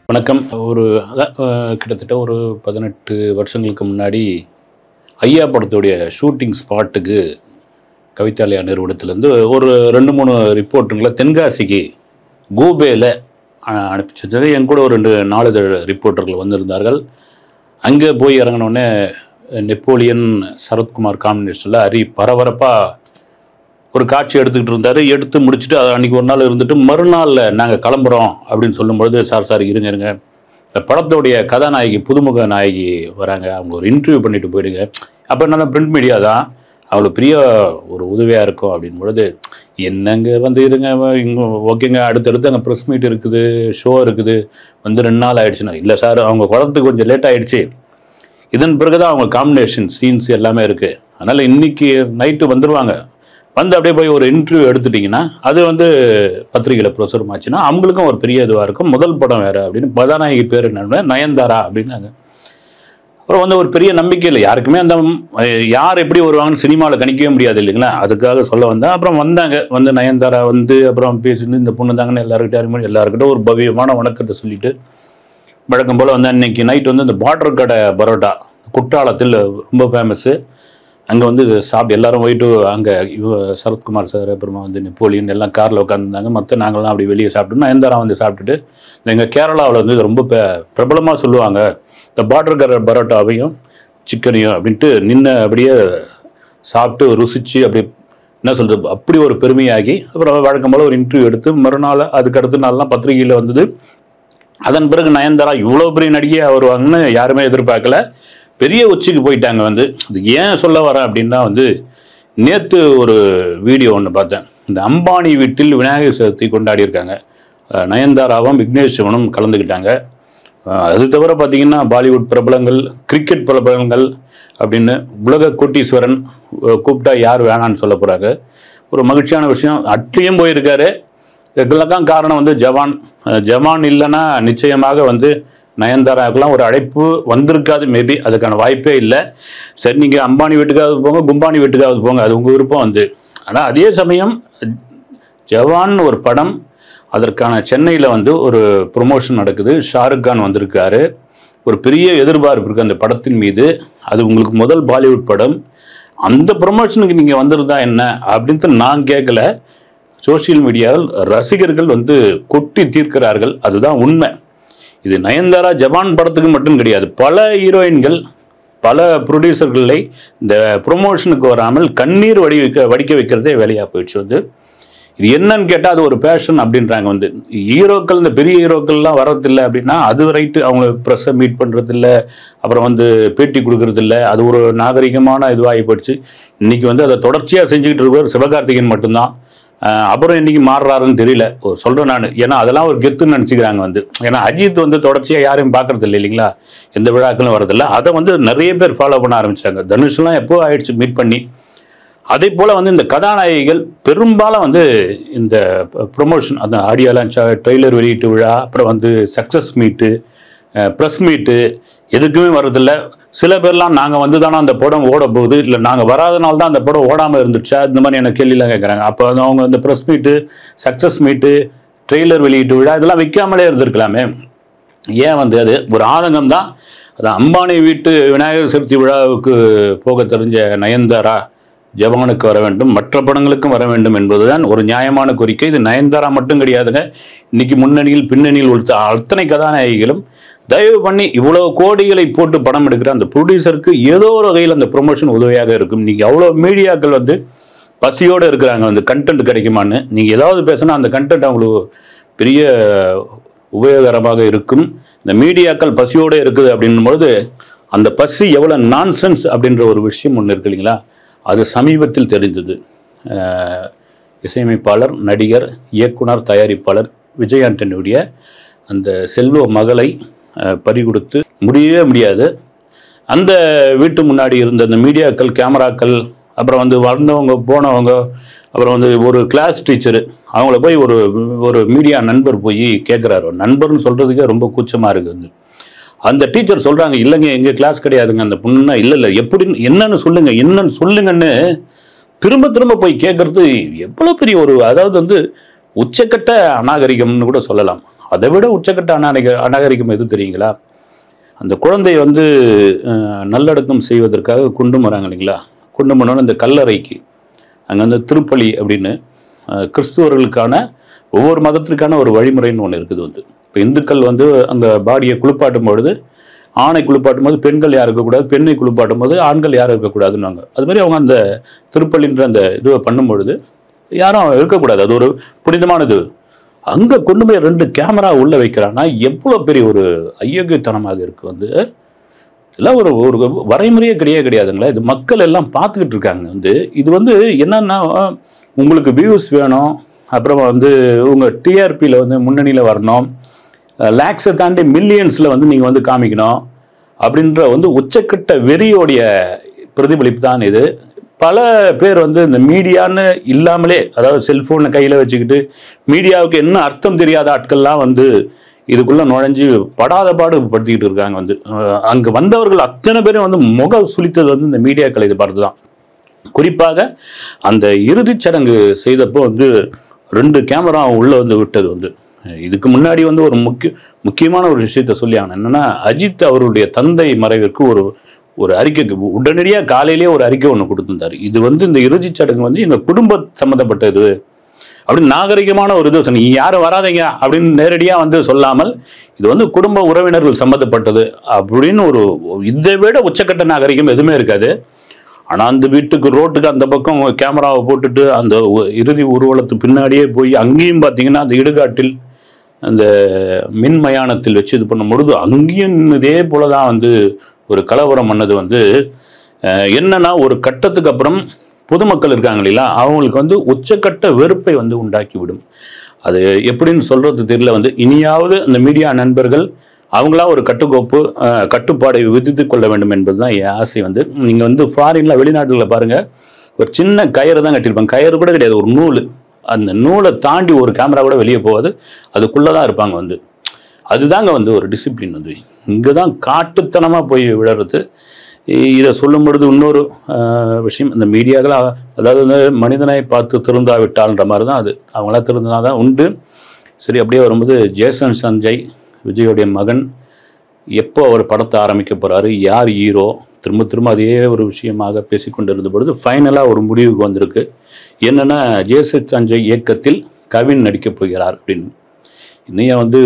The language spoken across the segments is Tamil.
வணக்கம் ஒரு அதான், அஹ், கிட்டத்தட்ட ஒரு பதினெட்டு வருஷங்களுக்கு முன்னாடி ஐயா படத்துடைய ஷூட்டிங் ஸ்பாட்டுக்கு கவிதாலயா நிறுவனத்திலேருந்து ஒரு ரெண்டு மூணு ரிப்போர்ட்டுங்களை தென்காசிக்கு கோபேல அஹ், அனுப்பிச்சது என் கூட ஒரு ரெண்டு நாளிதழ் ரிப்போர்ட்டர்கள் வந்திருந்தார்கள் அங்கே போய் இறங்கினோடனே நெப்போலியன் சரத்குமார் காம்பினேஷனில் அரி பரபரப்பாக ஒரு காட்சி எடுத்துக்கிட்டு இருந்தார் எடுத்து முடிச்சுட்டு அது அன்றைக்கி ஒரு நாள் இருந்துட்டு மறுநாளில் நாங்கள் கிளம்புறோம் அப்படின்னு சொல்லும்பொழுது சார் சார் இருங்க இருங்க இந்த படத்தோடைய கதாநாயகி புதுமுக நாயகி வராங்க அவங்க ஒரு இன்டர்வியூ பண்ணிட்டு போயிடுங்க அப்போ என்னன்னா பிரிண்ட் மீடியா தான் அவளுக்கு பெரிய ஒரு உதவியாக இருக்கும் அப்படின் பொழுது என்னங்க வந்து இருங்க இங்கே ஓகேங்க அடுத்தடுத்து அங்கே ப்ரெஸ் மீட் இருக்குது ஷோ இருக்குது வந்து ரெண்டு நாள் ஆயிடுச்சுன்னா இல்லை சார் அவங்க குளத்துக்கு கொஞ்சம் லேட் ஆயிடுச்சு இதன் பிறகு தான் அவங்க காம்பினேஷன் சீன்ஸ் எல்லாமே இருக்குது அதனால் இன்னைக்கு நைட்டு வந்துடுவாங்க வந்து அப்படியே போய் ஒரு இன்டர்வியூ எடுத்துட்டிங்கன்னா அது வந்து பத்திரிகையில் பிரசுரம் ஆச்சுன்னா அவங்களுக்கும் ஒரு பெரிய இதுவாக இருக்கும் முதல் படம் வேறு அப்படின்னு கதாநாயகி பேர் என்ன நயன்தாரா அப்படின்னாங்க அப்புறம் வந்து ஒரு பெரிய நம்பிக்கை இல்லை யாருக்குமே அந்த அஹ், யார் எப்படி வருவாங்கன்னு சினிமாவில் கணிக்கவே முடியாது இல்லைங்களா அதுக்காக சொல்ல வந்தேன் அப்புறம் வந்தாங்க வந்து நயன்தாரா வந்து அப்புறம் பேசிட்டு இந்த பொண்ணு தாங்கன்னு எல்லாருக்கிட்ட எல்லாருக்கிட்ட ஒரு பவ்யமான வணக்கத்தை சொல்லிட்டு வழக்கம் போல் வந்து அன்னைக்கு நைட் வந்து இந்த பார்டர் கடை பரோட்டா குற்றாலத்தில் ரொம்ப ஃபேமஸ்ஸு அங்கே வந்து சாப்பிட்டு எல்லாரும் போயிட்டு அங்கே இவ சரத்குமார் சார் அப்புறமா வந்து நெப்போலியன் எல்லாம் காரில் உட்காந்துருந்தாங்க மற்ற நாங்களாம் அப்படி வெளியே சாப்பிட்டோம் நயன்தாரா வந்து சாப்பிட்டுட்டு எங்கள் கேரளாவில் வந்து இது ரொம்ப பிரபலமாக சொல்லுவாங்க இந்த பார்டர் கடை பரோட்டாவையும் சிக்கனையும் அப்படின்ட்டு நின்று அப்படியே சாப்பிட்டு ருசிச்சு அப்படி என்ன சொல்கிறது அப்படி ஒரு பெருமையாகி அப்புறம் வழக்கம் போல் ஒரு இன்டர்வியூ எடுத்து மறுநாள் அதுக்கு அடுத்த நாள்லாம் பத்திரிகையில் வந்தது அதன் பிறகு நயன்தாரா இவ்வளோ பெரிய நடிகையாக வருவாங்கன்னு யாருமே எதிர்பார்க்கல பெரிய உச்சிக்கு போயிட்டாங்க வந்து இது ஏன் சொல்ல வரேன் அப்படின்னா வந்து நேற்று ஒரு வீடியோ ஒன்று பார்த்தேன் இந்த அம்பானி வீட்டில் விநாயகர் சதுர்த்தி கொண்டாடியிருக்காங்க அஹ் நயன்தாராவும் விக்னேஷ் சிவனும் கலந்துக்கிட்டாங்க அஹ் அது தவிர பார்த்தீங்கன்னா பாலிவுட் பிரபலங்கள் கிரிக்கெட் பிரபலங்கள் அப்படின்னு உலக கோட்டீஸ்வரன் அஹ் கூப்பிட்டா யார் வேணான்னு சொல்ல போகிறாங்க ஒரு மகிழ்ச்சியான விஷயம் அட்லியும் போயிருக்காரு இதுக்கெல்லாம் காரணம் வந்து ஜவான் அஹ் ஜவான் இல்லைன்னா நிச்சயமாக வந்து நயன்தாராக்கெல்லாம் ஒரு அழைப்பு வந்திருக்காது மேபி அதுக்கான வாய்ப்பே இல்லை சரி நீங்கள் அம்பானி வீட்டுக்காவது போங்க கும்பானி வீட்டுக்காவது போங்க அது உங்கள் விருப்பம் வந்து ஆனால் அதே சமயம் ஜவான் ஒரு படம் அதற்கான சென்னையில் வந்து ஒரு ப்ரொமோஷன் நடக்குது ஷாருக் கான் வந்திருக்காரு ஒரு பெரிய எதிர்பார்ப்பு இருக்குது அந்த படத்தின் மீது அது உங்களுக்கு முதல் பாலிவுட் படம் அந்த ப்ரொமோஷனுக்கு நீங்கள் வந்திருந்தா என்ன அப்படின்ட்டு நான் கேட்கல சோஷியல் மீடியாவில் ரசிகர்கள் வந்து கொட்டி தீர்க்கிறார்கள் அதுதான் உண்மை இது நயன்தாரா ஜவான் படத்துக்கு மட்டும் கிடையாது பல ஹீரோயின்கள் பல ப்ரொடியூசர்களை இந்த ப்ரொமோஷனுக்கு வராமல் கண்ணீர் வடி வைக்க வடிக்க வைக்கிறதே வேலையாக போயிடுச்சு வந்து இது என்னன்னு கேட்டால் அது ஒரு பேஷன் அப்படின்றாங்க வந்து ஹீரோக்கள் இந்த பெரிய ஹீரோக்கள்லாம் வரதில்லை அப்படின்னா அது ரைட்டு அவங்க ப்ரெஸ்ஸை மீட் பண்ணுறதில்ல அப்புறம் வந்து பேட்டி கொடுக்கறதில்ல அது ஒரு நாகரிகமான இதுவாகி போயிடுச்சு இன்னைக்கு வந்து அதை தொடர்ச்சியாக செஞ்சுக்கிட்டு இருப்பவர் சிவகார்த்திகேயன் மட்டும்தான் ஆஹ் அப்புறம் இன்னைக்கு மாறுறாருன்னு தெரியல ஓ, சொல்றேன் நான் ஏன்னா அதெல்லாம் ஒரு கெத்துன்னு நினச்சிக்கிறாங்க வந்து ஏன்னா அஜித் வந்து தொடர்ச்சியாக யாரையும் பார்க்கறது இல்லை இல்லைங்களா எந்த விழாக்களும் வரதில்ல அதை வந்து நிறைய பேர் ஃபாலோ பண்ண ஆரம்பிச்சிட்டாங்க தனுஷ்லாம் எப்போ ஆயிடுச்சு மீட் பண்ணி அதே போல் வந்து இந்த கதாநாயகிகள் பெரும்பாலும் வந்து இந்த ப்ரொமோஷன் அந்த ஆடியோ லான்ச் ட்ரெய்லர் வெளியீட்டு விழா அப்புறம் வந்து சக்ஸஸ் மீட்டு ப்ரெஸ் மீட்டு எதுக்குமே வரதில்ல சில பேர்லாம் நாங்கள் வந்து தானே அந்த படம் ஓட போகுது இல்லை நாங்கள் வராதனால தான் அந்த படம் ஓடாமல் இருந்துச்சா இந்த மாதிரியான கேள்விலாம் கேட்குறாங்க அப்போ வந்து அவங்க இந்த ப்ரெஸ் மீட்டு சக்ஸஸ் மீட்டு ட்ரெய்லர் வெளியீட்டு விழா இதெல்லாம் வைக்காமலே இருந்திருக்கலாமே ஏன் வந்து அது ஒரு ஆதங்கம் தான் அது அம்பானி வீட்டு விநாயகர் சதுர்த்தி விழாவுக்கு போக தெரிஞ்ச நயன்தாரா ஜவானுக்கு வர வேண்டும் மற்ற படங்களுக்கும் வர வேண்டும் என்பதுதான் ஒரு நியாயமான கோரிக்கை இது நயன்தாரா மட்டும் கிடையாதுங்க இன்னைக்கு முன்னணியில் பின்னணியில் உள்ள அத்தனை கதாநாயகிகளும் தயவு பண்ணி இவ்வளவு கோடிகளை போட்டு படம் எடுக்கிற அந்த ப்ரொடியூசருக்கு ஏதோ ஒரு வகையில் அந்த ப்ரொமோஷன் உதவியாக இருக்கும் நீங்கள் அவ்வளோ மீடியாக்கள் வந்து பசியோடு இருக்கிறாங்க வந்து கண்டென்ட் கிடைக்குமான்னு நீங்கள் ஏதாவது பேசினா அந்த கண்டென்ட் அவங்களுக்கு பெரிய உபயோகரமாக இருக்கும் இந்த மீடியாக்கள் பசியோடு இருக்குது அப்படின்னும் பொழுது அந்த பசி எவ்வளோ நான்சென்ஸ் அப்படின்ற ஒரு விஷயம் ஒன்று இருக்கு இல்லைங்களா அது சமீபத்தில் தெரிந்தது அஹ், இசையமைப்பாளர் நடிகர் இயக்குனர் தயாரிப்பாளர் விஜய் ஆண்டனியுடைய அந்த செல்வ மகளை அஹ், பறிகொடுத்து முடியவே முடியாது அந்த வீட்டு முன்னாடி இருந்த அந்த மீடியாக்கள் கேமராக்கள் அப்புறம் வந்து வந்தவங்க போனவங்க அப்புறம் வந்து ஒரு கிளாஸ் டீச்சரு அவங்கள போய் ஒரு ஒரு மீடியா நண்பர் போய் கேட்குறாரு நண்பர்னு சொல்கிறதுக்கே ரொம்ப கூச்சமாக இருக்குது வந்து அந்த டீச்சர் சொல்கிறாங்க இல்லைங்க எங்கள் கிளாஸ் கிடையாதுங்க அந்த பொண்ணுன்னா இல்லை இல்லை எப்படின்னு என்னன்னு சொல்லுங்க என்னன்னு சொல்லுங்கன்னு திரும்ப திரும்ப போய் கேட்கறது எவ்வளோ பெரிய ஒரு அதாவது வந்து உச்சக்கட்ட அநாகரிகம்னு கூட சொல்லலாம் அதை விட உச்சக்கட்ட அநாகரிக அநாகரிகம் எது தெரியுங்களா அந்த குழந்தையை வந்து அஹ், நல்லடக்கம் செய்வதற்காக கொண்டு வராங்க இல்லைங்களா கொண்டு போனோன்னு இந்த கல்லறைக்கு அங்கே அந்த திருப்பலி அப்படின்னு அஹ், கிறிஸ்துவர்களுக்கான ஒவ்வொரு மதத்திற்கான ஒரு வழிமுறைன்னு ஒன்று இருக்குது வந்து இப்போ இந்துக்கள் வந்து அந்த பாடியை குளிப்பாட்டும் பொழுது ஆணை குளிப்பாட்டும் போது பெண்கள் யாரும் இருக்கக்கூடாது பெண்ணை குளிப்பாட்டும் போது ஆண்கள் யாரும் இருக்கக்கூடாதுன்னாங்க அது மாதிரி அவங்க அந்த திருப்பலின்ற அந்த இதுவை பண்ணும் பொழுது யாரும் இருக்கக்கூடாது அது ஒரு புனிதமானது அங்கே கொண்டு போய் ரெண்டு கேமரா உள்ளே வைக்கிறான்னா எவ்வளோ பெரிய ஒரு ஐயோக்கியத்தனமாக இருக்கு வந்து இதெல்லாம் ஒரு ஒரு வரைமுறையே கிடையாது கிடையாதுங்களா இது மக்கள் எல்லாம் பார்த்துக்கிட்டு இருக்காங்க வந்து இது வந்து என்னன்னா உங்களுக்கு வியூஸ் வேணும் அப்புறம் வந்து உங்கள் டிஆர்பியில் வந்து முன்னணியில் வரணும் லேக்ஸை தாண்டி மில்லியன்ஸில் வந்து நீங்கள் வந்து காமிக்கணும் அப்படின்ற வந்து உச்சக்கட்ட வெறியோடைய பிரதிபலிப்பு தான் இது பல பேர் வந்து இந்த மீடியான்னு இல்லாமலே அதாவது செல்ஃபோனை கையில் வச்சுக்கிட்டு மீடியாவுக்கு என்ன அர்த்தம் தெரியாத ஆட்கள்லாம் வந்து இதுக்குள்ளே நுழைஞ்சு படாத பாடு படுத்திக்கிட்டு இருக்காங்க வந்து அஹ் அங்க வந்தவர்கள் அத்தனை பேரும் வந்து முக சுளித்தது வந்து இந்த மீடியாக்களை இது பார்த்து தான் குறிப்பாக அந்த இறுதிச் சடங்கு செய்தப்போ வந்து ரெண்டு கேமரா உள்ள வந்து விட்டது வந்து இதுக்கு முன்னாடி வந்து ஒரு முக்கிய முக்கியமான ஒரு விஷயத்த சொல்லி ஆகணும் என்னன்னா அஜித் அவருடைய தந்தை மறைவிற்கு ஒரு ஒரு அறிக்கைக்கு உடனடியாக காலையிலேயே ஒரு அறிக்கை ஒன்று கொடுத்திருந்தாரு இது வந்து இந்த இறுதிச் சடங்கு வந்து எங்கள் குடும்ப சம்மந்தப்பட்டது அப்படின்னு நாகரிகமான ஒரு இது சொன்னீங்க யாரும் வராதீங்க அப்படின்னு நேரடியாக வந்து சொல்லாமல் இது வந்து குடும்ப உறவினர்கள் சம்மந்தப்பட்டது அப்படின்னு ஒரு இதை விட உச்சக்கட்ட நாகரிகம் எதுவுமே இருக்காது ஆனால் அந்த வீட்டுக்கு ரோட்டுக்கு அந்த பக்கம் கேமராவை போட்டுட்டு அந்த உ- இறுதி ஊர்வலத்து பின்னாடியே போய் அங்கேயும் பார்த்தீங்கன்னா அந்த இடுகாட்டில் அந்த மின் மயானத்தில் வச்சு இது பண்ணும் பொழுது அங்கேயும் இதே போல தான் வந்து ஒரு கலவரம் பண்ணது வந்து அஹ், என்னன்னா ஒரு கட்டத்துக்கு அப்புறம் பொதுமக்கள் இருக்காங்க இல்லைங்களா அவங்களுக்கு வந்து உச்சக்கட்ட வெறுப்பை வந்து உண்டாக்கி விடும் அது எப்படின்னு சொல்றது தெரியல வந்து இனியாவது அந்த மீடியா நண்பர்கள் அவங்களா ஒரு கட்டுக்கோப்பு அஹ், கட்டுப்பாடை விதித்து கொள்ள வேண்டும் என்பதுதான் என் ஆசை வந்து நீங்க வந்து ஃபாரின்ல வெளிநாட்டுல பாருங்க ஒரு சின்ன கயிறு தான் கட்டியிருப்பாங்க கயிறு கூட கிடையாது ஒரு நூல் அந்த நூலை தாண்டி ஒரு கேமரா கூட வெளியே போகாது அதுக்குள்ளே தான் இருப்பாங்க வந்து அதுதாங்க வந்து ஒரு டிசிப்ளின் வந்து இங்கே தான் காட்டுத்தனமாக போய் விழறது இ- இதை சொல்லும் பொழுது இன்னொரு ஆஹ், விஷயம் இந்த மீடியாக்கள் அ- அதாவது வந்து மனிதனை பார்த்து திருந்தாவிட்டால்ன்ற மாதிரி தான் அது அவங்களாம் திருந்தினா தான் உண்டு சரி அப்படியே வரும்போது ஜேசன் சஞ்சய் விஜயோடைய மகன் எப்போ அவர் படத்தை ஆரம்பிக்க போறாரு யார் ஹீரோ திரும்ப திரும்ப அதே ஒரு விஷயமாக பேசிக்கொண்டு இருந்த பொழுது ஃபைனலாக ஒரு முடிவுக்கு வந்திருக்கு என்னன்னா ஜேசன் சஞ்சய் இயக்கத்தில் கவின் நடிக்கப் போகிறார் அப்படின்னு இன்னையும் வந்து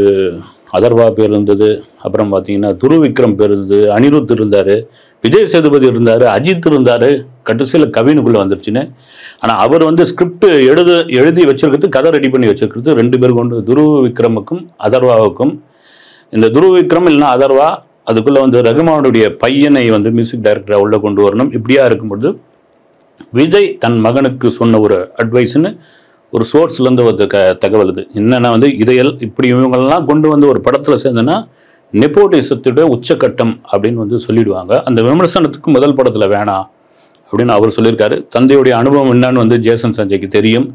அதர்வா பேர் இருந்தது அப்புறம் பார்த்தீங்கன்னா துரு விக்ரம் பேர் இருந்தது அனிருத் இருந்தார் விஜய் சேதுபதி இருந்தார் அஜித் இருந்தார் கடைசியில் கவினுக்குள்ளே வந்துருச்சுன்னு ஆனால் அவர் வந்து ஸ்கிரிப்ட் எழுது எழுதி வச்சிருக்கிறது கதை ரெடி பண்ணி வச்சிருக்கிறது ரெண்டு பேர் கொண்டு துரு விக்ரமுக்கும் அதர்வாவுக்கும் இந்த துரு விக்ரம் இல்லைன்னா அதர்வா அதுக்குள்ளே வந்து ரகுமானுடைய பையனை வந்து மியூசிக் டைரக்டராக உள்ளே கொண்டு வரணும் இப்படியா இருக்கும்பொழுது விஜய் தன் மகனுக்கு சொன்ன ஒரு அட்வைஸ்னு ஒரு சோர்ஸ்லேருந்து ஒரு க தகவல் இது என்னன்னா வந்து இதையல் இப்படி இவங்களெல்லாம் கொண்டு வந்து ஒரு படத்தில் சேர்ந்தனா நெப்போட்டிசத்தோட உச்சக்கட்டம் அப்படின்னு வந்து சொல்லிடுவாங்க அந்த விமர்சனத்துக்கு முதல் படத்தில் வேணாம் அப்படின்னு அவர் சொல்லியிருக்காரு தந்தையுடைய அனுபவம் என்னன்னு வந்து ஜேசன் சஞ்சய்க்கு தெரியும்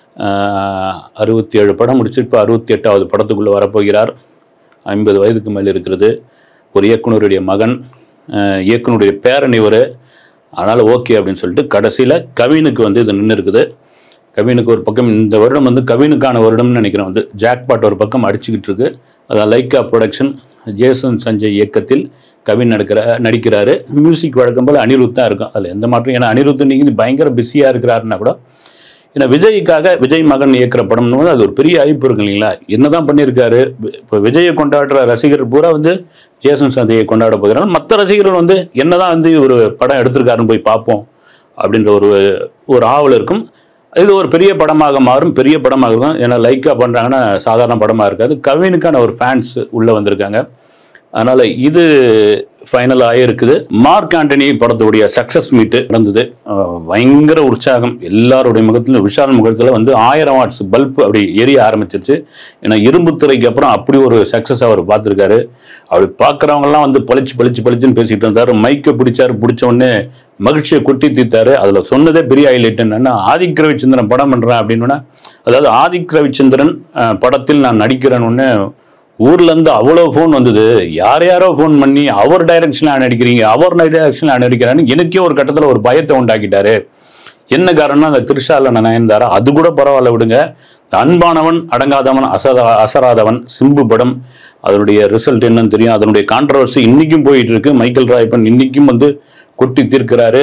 அறுபத்தி ஏழு படம் முடிச்சு இப்போ அறுபத்தி எட்டாவது படத்துக்குள்ளே வரப்போகிறார் ஐம்பது வயதுக்கு மேல் இருக்கிறது ஒரு இயக்குனருடைய மகன் அஹ், இயக்குனருடைய பேரன் இவர் அதனால் ஓகே அப்படின்னு சொல்லிட்டு கடைசியில் கவினுக்கு வந்து இது நின்று இருக்குது கவினுக்கு ஒரு பக்கம் இந்த வருடம் வந்து கவினுக்கான வருடம்னு நினைக்கிறேன் வந்து ஜாக்பாட் ஒரு பக்கம் அடிச்சுக்கிட்டு இருக்கு அதான் லைக்கா ப்ரொடக்ஷன் ஜேசன் சஞ்சய் இயக்கத்தில் கவின் நடிக்கிற நடிக்கிறாரு மியூசிக் வழக்கம் போல் அனிருத் தான் இருக்கும் அதில் எந்த மாற்றம் ஏன்னா அனிருத் நீங்கள் பயங்கர பிஸியாக இருக்கிறாருன்னா கூட ஏன்னா விஜய்க்காக விஜய் மகன் இயக்குற படம்னு போது அது ஒரு பெரிய அழைப்பு இருக்கு இல்லைங்களா என்னதான் பண்ணியிருக்காரு இப்போ விஜயை கொண்டாடுற ரசிகர் பூரா வந்து ஜேசன் சந்தையை கொண்டாட போகிறாங்க மற்ற ரசிகர்கள் வந்து என்னதான் வந்து ஒரு படம் எடுத்திருக்காருன்னு போய் பார்ப்போம் அப்படின்ற ஒரு ஒரு ஆவல் இருக்கும் இது ஒரு பெரிய படமாக மாறும் பெரிய படமாக இருக்கும் ஏன்னா லைக்கா பண்ணுறாங்கன்னா சாதாரண படமாக இருக்காது கவினுக்கான ஒரு ஃபேன்ஸ் உள்ளே வந்திருக்காங்க அதனால் இது ஃபைனல் ஆகிருக்குது மார்க் ஆண்டனி படத்துடைய சக்ஸஸ் மீட்டு நடந்தது அஹ் பயங்கர உற்சாகம் எல்லாருடைய முகத்திலும் விஷால் முகத்தில் வந்து ஆயிரம் வாட்ஸ் பல்ப் அப்படி எரிய ஆரம்பிச்சிருச்சு ஏன்னா இரும்பு திரைக்கு அப்புறம் அப்படி ஒரு சக்ஸஸ் அவர் பார்த்துருக்காரு அப்படி பார்க்குறவங்கலாம் வந்து பளிச்சு பளிச்சு பளிச்சுன்னு பேசிட்டு இருந்தார் மைக்கை பிடிச்சாரு பிடிச்ச உடனே மகிழ்ச்சியை கொட்டி தீர்த்தாரு அதில் சொன்னதே பெரிய ஹைலைட் என்னன்னா ஆதிக் ரவிச்சந்திரன் படம் பண்ணுறேன் அப்படின்னா அதாவது ஆதிக் ரவிச்சந்திரன் அஹ், படத்தில் நான் நடிக்கிறேன்னு உடனே ஊர்ல இருந்து அவ்வளோ ஃபோன் வந்தது யார் யாரோ ஃபோன் பண்ணி அவர் டைரக்ஷனில் நடிக்கிறீங்க அவர் டைரக்ஷனில் நடிக்கிறான்னு எனக்கே ஒரு கட்டத்தில் ஒரு பயத்தை உண்டாக்கிட்டாரு என்ன காரணம்னா அந்த திருஷால நயன்தாரா அது கூட பரவாயில்ல விடுங்க இந்த அன்பானவன் அடங்காதவன் அசரா அசராதவன் சிம்பு படம் அதனுடைய ரிசல்ட் என்னன்னு தெரியும் அதனுடைய கான்ட்ரவர்சி இன்னைக்கும் போயிட்டு இருக்கு மைக்கேல் ராய்பன் இன்னைக்கும் வந்து கொட்டி தீர்க்கிறாரு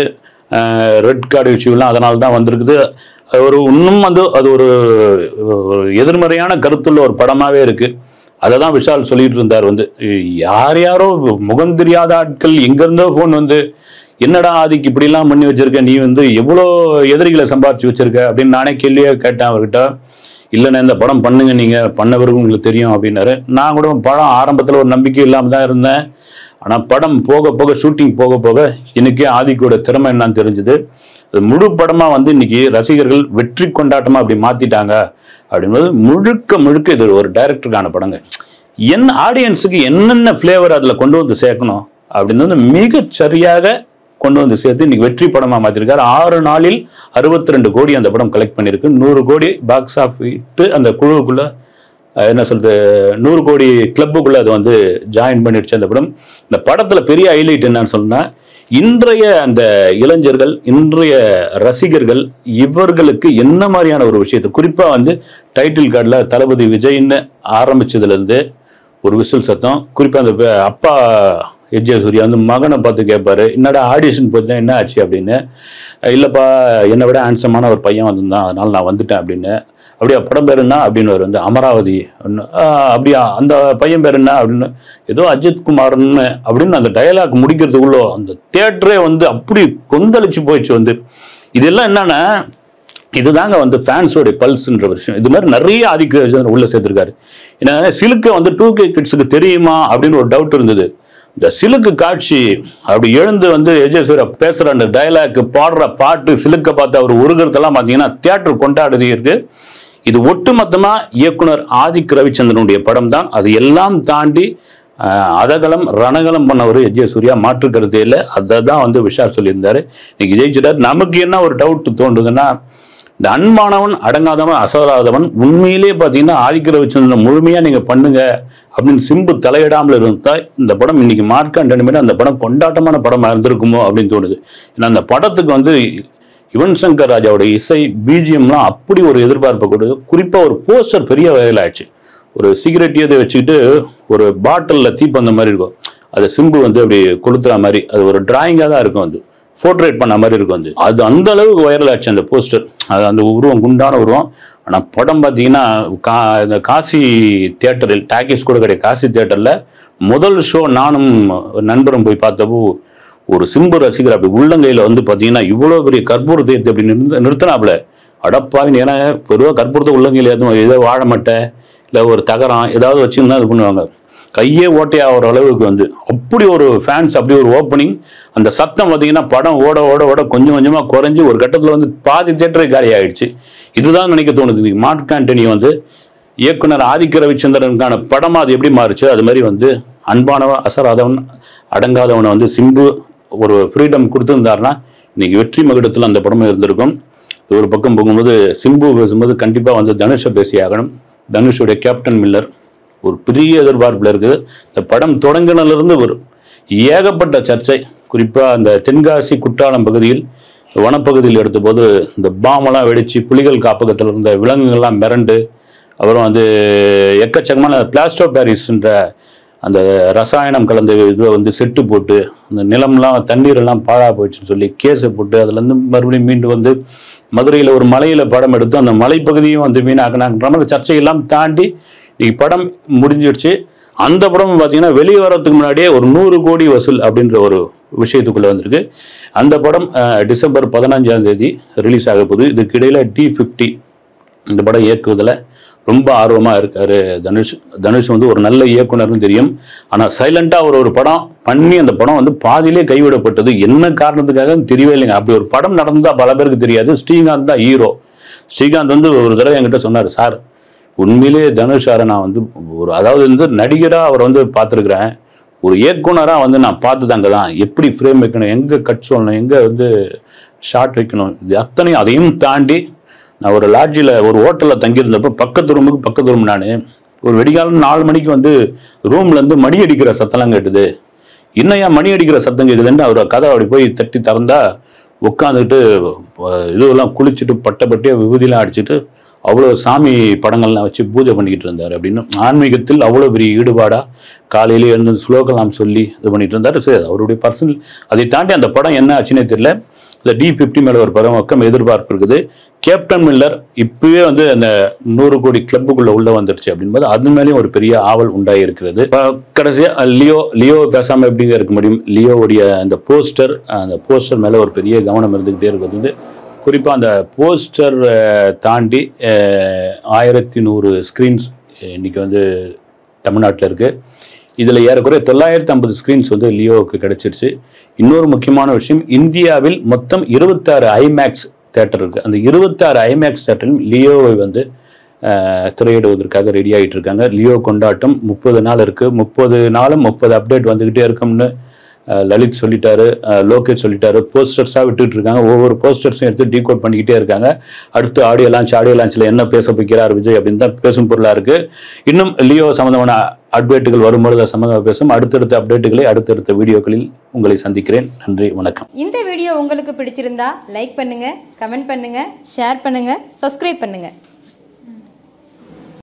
ரெட் கார்டு இஷ்யூலாம் அதனால தான் வந்திருக்குது அது ஒரு இன்னும் வந்து அது ஒரு ஒரு எதிர்மறையான கருத்துள்ள ஒரு படமாவே இருக்கு அதை தான் விஷால் சொல்லிட்டு இருந்தார் வந்து யார் யாரோ முகம் தெரியாத ஆட்கள் எங்கிருந்தோ ஃபோன் வந்து என்னடா ஆதிக்கு இப்படிலாம் பண்ணி வச்சிருக்க நீ வந்து எவ்வளோ எதிரிகளை சம்பாதிச்சு வச்சிருக்க அப்படின்னு நானே கேள்வியாக கேட்டேன் அவர்கிட்ட இல்லைண்ணே இந்த படம் பண்ணுங்க நீங்க பண்ண பிறகு உங்களுக்கு தெரியும் அப்படின்னாரு நான் கூட படம் ஆரம்பத்தில் ஒரு நம்பிக்கை இல்லாமல் தான் இருந்தேன் ஆனால் படம் போக போக ஷூட்டிங் போக போக எனக்கே ஆதிக்கோட திறமை என்னன்னு தெரிஞ்சுது அது முழு படமாக வந்து இன்னைக்கு ரசிகர்கள் வெற்றி கொண்டாட்டமாக அப்படி மாற்றிட்டாங்க அப்படின்றது முழுக்க முழுக்க இது ஒரு டைரக்டருக்கான படங்க என்ன ஆடியன்ஸுக்கு என்னென்ன ஃப்ளேவர் அதில் கொண்டு வந்து சேர்க்கணும் அப்படின்றது மிகச் சரியாக கொண்டு வந்து சேர்த்து இன்னைக்கு வெற்றி படமா மாத்திருக்காரு ஆறு நாளில் அறுபத்தி ரெண்டு கோடி அந்த படம் கலெக்ட் பண்ணியிருக்கு நூறு கோடி பாக்ஸ் ஆஃபீட்டு அந்த குழுவுக்குள்ள அஹ், என்ன சொல்றது நூறு கோடி கிளப்புக்குள்ள அது வந்து ஜாயின் பண்ணிடுச்சு அந்த படம் இந்த படத்துல பெரிய ஹைலைட் என்னன்னு சொன்னா இன்றைய அந்த இளைஞர்கள் இன்றைய ரசிகர்கள் இவர்களுக்கு என்ன மாதிரியான ஒரு விஷயத்தை குறிப்பா வந்து டைட்டில் கார்டில் தளபதி விஜய்ன்னு ஆரம்பிச்சதுல இருந்து ஒரு விசில் சத்தம் குறிப்பா அந்த பே- அப்பா எஜ்ஜே சூர்யா வந்து மகனை பார்த்து கேட்பாரு என்னடா ஆடிஷன் போச்சுன்னா என்ன ஆச்சு அப்படின்னு இல்லப்பா என்னை விட ஹேண்ட்ஸமான ஒரு பையன் வந்திருந்தான் அதனால நான் வந்துட்டேன் அப்படின்னு அப்படியா படம் பேர் என்ன அப்படின்னு ஒரு வந்து அமராவதி அப்படின்னு. "ஆ, அப்படியா அந்த பையன் பேர் என்ன அப்படின்னு ஏதோ அஜித் குமார்னு அப்படின்னு அந்த டயலாக் முடிக்கிறதுக்குள்ள அந்த தேட்டரே வந்து அப்படி கொந்தளிச்சு போயிடுச்சு வந்து இதெல்லாம் என்னன்னா இதுதாங்க வந்து ஃபேன்ஸோட பல்ஸ்ன்ற விஷயம் இது மாதிரி நிறைய ஆதிக்க ரசிகர்கள் உள்ள சேர்த்திருக்காரு ஏன்னா சிலுக்க வந்து டூ கே கிட்ஸுக்கு தெரியுமா அப்படின்னு ஒரு டவுட் இருந்தது இந்த சிலுக்கு காட்சி அப்படி எழுந்து வந்து எஜேஸ்வர பேசுற அந்த டயலாக் பாடுற பாட்டு சிலுக்க பார்த்து அவர் உருகிறதெல்லாம் பார்த்தீங்கன்னா தியேட்டர் கொண்டாடுறது இருக்கு இது ஒட்டுமொத்தமா இயக்குனர் ஆதிக் ரவிச்சந்திரனுடைய படம் தான் அது எல்லாம் தாண்டி ஆஹ், அதகலம் ரணகலம் பண்ணவர் எஜே சூர்யா மாற்று கருத்தே இல்லை அதை தான் வந்து விஷால் சொல்லியிருந்தாரு இன்னைக்கு ஜெயிச்சிட்டார் நமக்கு என்ன ஒரு டவுட் தோன்றுதுன்னா இந்த அன்பானவன் அடங்காதவன் அசராதவன் உண்மையிலேயே பார்த்தீங்கன்னா ஆதிக்க ரவிச்சந்திரன் முழுமையா நீங்க பண்ணுங்க அப்படின்னு சிம்பு தலையிடாமல் இருந்தா இந்த படம் இன்னைக்கு மார்க் அண்ட் அந்த படம் கொண்டாட்டமான படமா இருந்திருக்குமோ அப்படின்னு தோணுது ஏன்னா அந்த படத்துக்கு வந்து யுவன் சங்கர் ராஜாவோட இசை பிஜிஎம்லாம் அப்படி ஒரு எதிர்பார்ப்பை கொடுது குறிப்பா ஒரு போஸ்டர் பெரிய வகையில் ஆச்சு ஒரு சிகரெட் இதை வச்சுக்கிட்டு ஒரு பாட்டிலில் தீப்பந்த மாதிரி இருக்கும் அதை சிம்பு வந்து அப்படி கொளுத்துற மாதிரி அது ஒரு டிராயிங்காக தான் இருக்கும் அது போர்ட்ரேட் பண்ண மாதிரி இருக்கும் அது அது அந்த அளவுக்கு வைரல் ஆச்சு அந்த போஸ்டர் அது அந்த உருவம் குண்டான உருவம் ஆனால் படம் பார்த்தீங்கன்னா கா இந்த காசி தியேட்டரில் டாக்கிஸ் கூட கிடையாது காசி தியேட்டரில் முதல் ஷோ நானும் நண்பரும் போய் பார்த்தப்போ ஒரு சிம்பு ரசிகர் அப்படி உள்ளங்கையில் வந்து பார்த்தீங்கன்னா இவ்வளோ பெரிய கற்பூர தீர்த்து அப்படி நிறுத்த நிறுத்தினாப்புல அடப்பாவின் ஏன்னா பொதுவாக கற்பூரத்தை உள்ளங்கையில் எதுவும் ஏதோ வாழை மட்டை இல்லை ஒரு தகரம் ஏதாவது வச்சுருந்தா இது பண்ணுவாங்க கையே ஓட்டையாகிற அளவுக்கு வந்து அப்படி ஒரு ஃபேன்ஸ் அப்படி ஒரு ஓப்பனிங் அந்த சத்தம் பார்த்தீங்கன்னா படம் ஓட ஓட ஓட கொஞ்சம் கொஞ்சமாக குறைஞ்சி ஒரு கட்டத்தில் வந்து பாதி தேட்டரே காலி ஆயிடுச்சு இதுதான் நினைக்க தோணுது இன்னைக்கு மார்க் ஆண்டனி வந்து இயக்குனர் ஆதிக்க ரவிச்சந்திரனுக்கான படமா அது எப்படி மாறுச்சு அது மாதிரி வந்து அன்பானவன் அசராதவன் அடங்காதவனை வந்து சிம்பு ஒரு ஃப்ரீடம் கொடுத்துருந்தாருன்னா இன்னைக்கு வெற்றி மகுடத்தில் அந்த படமும் இருந்திருக்கும் இது ஒரு பக்கம் போகும்போது சிம்பு பேசும்போது கண்டிப்பாக வந்து தனுஷை பேசி ஆகணும் தனுஷுடைய கேப்டன் மில்லர் ஒரு பெரிய எதிர்பார்ப்பில் இருக்குது இந்த படம் தொடங்கினிலிருந்து ஒரு ஏகப்பட்ட சர்ச்சை குறிப்பாக அந்த தென்காசி குற்றாலம் பகுதியில் வனப்பகுதியில் எடுத்தபோது இந்த பாமெல்லாம் வெடிச்சு புலிகள் காப்பகத்தில் இருந்த விலங்குகள்லாம் மிரண்டு அப்புறம் வந்து எக்கச்சக்கமான பிளாஸ்டோ பாரிஸ்ன்ற அந்த ரசாயனம் கலந்த இதை வந்து செட்டு போட்டு அந்த நிலம்லாம் தண்ணீரெல்லாம் பாழா போயிடுச்சுன்னு சொல்லி கேஸை போட்டு அதுலேருந்து மறுபடியும் மீண்டு வந்து மதுரையில் ஒரு மலையில் படம் எடுத்து அந்த மலைப்பகுதியும் வந்து வீணாக்குனாங்கன்ற மாதிரி சர்ச்சையெல்லாம் தாண்டி இன்னைக்கு படம் முடிஞ்சிடுச்சு அந்த படம் பார்த்தீங்கன்னா வெளியே வர்றதுக்கு முன்னாடியே ஒரு நூறு கோடி வசூல் அப்படின்ற ஒரு விஷயத்துக்குள்ள வந்திருக்கு அந்த படம் அஹ், டிசம்பர் பதினஞ்சாம் தேதி ரிலீஸ் ஆக போகுது இதுக்கு இடையில டி ஃபிஃப்டி இந்த படம் இயக்குவதில் ரொம்ப ஆர்வமாக இருக்காரு தனுஷ் தனுஷ் வந்து ஒரு நல்ல இயக்குனர்னு தெரியும் ஆனால் சைலண்டாக ஒரு ஒரு படம் பண்ணி அந்த படம் வந்து பாதியிலே கைவிடப்பட்டது என்ன காரணத்துக்காக தெரியவே இல்லைங்க அப்படி ஒரு படம் நடந்தால் பல பேருக்கு தெரியாது ஸ்ரீகாந்த் தான் ஹீரோ ஸ்ரீகாந்த் வந்து ஒரு தடவை என்கிட்ட சொன்னார் சார் உண்மையிலேயே தனுஷ் சாரை நான் வந்து ஒரு அதாவது வந்து நடிகராக அவரை வந்து பார்த்துருக்குறேன் ஒரு இயக்குனராக வந்து நான் பார்த்ததாங்க தான் எப்படி ஃப்ரேம் வைக்கணும் எங்கே கட் சொல்லணும் எங்கே வந்து ஷார்ட் வைக்கணும் இது அத்தனையும் அதையும் தாண்டி நான் ஒரு லாட்ஜில் ஒரு ஹோட்டலில் தங்கியிருந்தப்போ பக்கத்து ரூமுக்கு பக்கத்து ரூம் நான் ஒரு வெடிகாலம் நாலு மணிக்கு வந்து ரூம்லேருந்து மணி அடிக்கிற சத்தம்லாம் கேட்டுது இன்னையா மணி அடிக்கிற சத்தம் கேட்குதுன்னு அவர் கதை அப்படி போய் தட்டி திறந்தா உட்காந்துட்டு இதெல்லாம் குளிச்சுட்டு பட்டை பட்டியாக விபூதிலாம் அடிச்சுட்டு அவ்வளோ சாமி படங்கள்லாம் வச்சு பூஜை பண்ணிக்கிட்டு இருந்தார் அப்படின்னு ஆன்மீகத்தில் அவ்வளோ பெரிய ஈடுபாடாக காலையிலே எழுந்து ஸ்லோகலாம் சொல்லி இது பண்ணிட்டு இருந்தார் சரி அவருடைய பர்சனல் அதை தாண்டி அந்த படம் என்ன ஆச்சுன்னே தெரியல இந்த டி ஃபிஃப்டி மேலே ஒரு பக்கம் எதிர்பார்ப்பு இருக்குது கேப்டன் மில்லர் இப்பவே வந்து அந்த நூறு கோடி கிளப்புக்குள்ள உள்ள வந்துருச்சு அப்படின்போது அது மேலேயும் ஒரு பெரிய ஆவல் உண்டாகி இருக்கிறது இப்ப கடைசியா அஹ், லியோ லியோ பேசாம எப்படிங்க இருக்க முடியும் லியோவுடைய அந்த போஸ்டர் அந்த போஸ்டர் மேல ஒரு பெரிய கவனம் இருந்துகிட்டே இருக்கிறது வந்து குறிப்பா அந்த போஸ்டர் தாண்டி அஹ், ஆயிரத்தி நூறு ஸ்க்ரீன்ஸ் இன்னைக்கு வந்து தமிழ்நாட்டில் இருக்கு இதில் ஏறக்குறைய தொள்ளாயிரத்தி ஐம்பது ஸ்க்ரீன்ஸ் வந்து லியோவுக்கு கிடைச்சிருச்சு இன்னொரு முக்கியமான விஷயம் இந்தியாவில் மொத்தம் இருபத்தாறு ஐமேக்ஸ் தேட்டர் இருக்கு அந்த இருபத்தாறு ஐமேக்ஸ் தேட்டரிலும் லியோவை வந்து அஹ், திரையிடுவதற்காக ரெடி ஆகிட்டு இருக்காங்க லியோ கொண்டாட்டம் முப்பது நாள் இருக்கு முப்பது நாளும் முப்பது அப்டேட் வந்துகிட்டே இருக்கும்னு அஹ், லலித் சொல்லிட்டாரு அஹ், லோகேஷ் சொல்லிட்டாரு போஸ்டர்ஸாக விட்டுட்டு இருக்காங்க ஒவ்வொரு போஸ்டர்ஸும் எடுத்து டீகோட் பண்ணிக்கிட்டே இருக்காங்க அடுத்து ஆடியோ லான்ச் ஆடியோ லான்ச்சில் என்ன பேச போகிறார் விஜய் அப்படின்னு தான் பேசும் பொருளாக இருக்கு இன்னும் லியோ சம்பந்தமான அப்டேட்டுகள் வரும்பொழுது அது சம்பந்தமாக பேசும் அடுத்தடுத்த அப்டேட்டுகளை அடுத்தடுத்த வீடியோக்களில் உங்களை சந்திக்கிறேன் நன்றி வணக்கம் இந்த வீடியோ உங்களுக்கு பிடிச்சிருந்தா லைக் பண்ணுங்க கமெண்ட் பண்ணுங்க ஷேர் பண்ணுங்க சப்ஸ்கிரைப் பண்ணுங்க